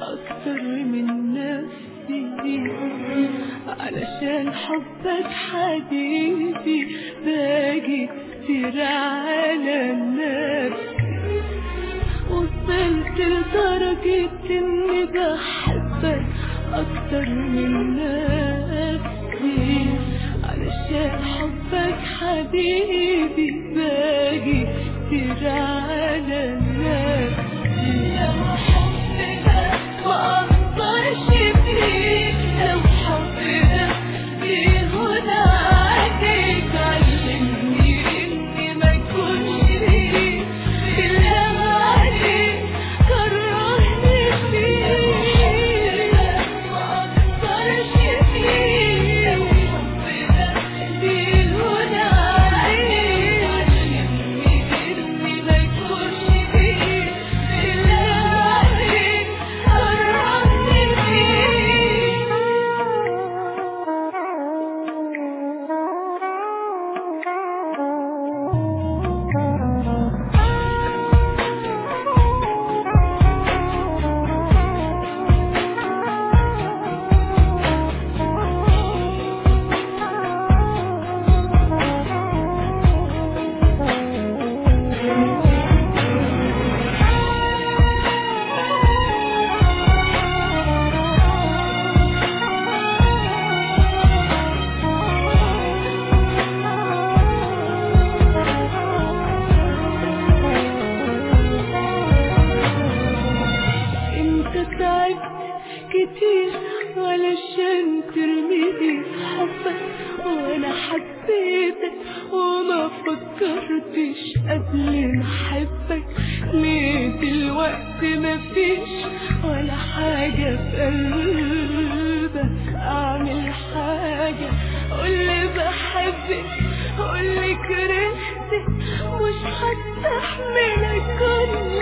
أكتر من نفسي علشان حبك حبيبي باجي كتير على نفسي وصلت لدرجة إني بحبك أكتر من نفسي علشان حبك حبيبي باجي كتير على نفسي لو حبك ما أقدرش فيه لو حبك فيه هدى عليك علمني إني ما أكونش فيه إلا عليك كرهني فيه ما أقدرش فيه لو حبك فيه هدى عليك علمني إني ما أكونش فيه إلا عليك كرهني انت تعبت كتير علشان ترميني في حبك وانا حبيتك وما فكرتش قبل ما احبك ليه دلوقتي مفيش ولا حاجة في قلبك اعمل حاجة قولي بحبك قولي كرهتك مش هستحمل اكون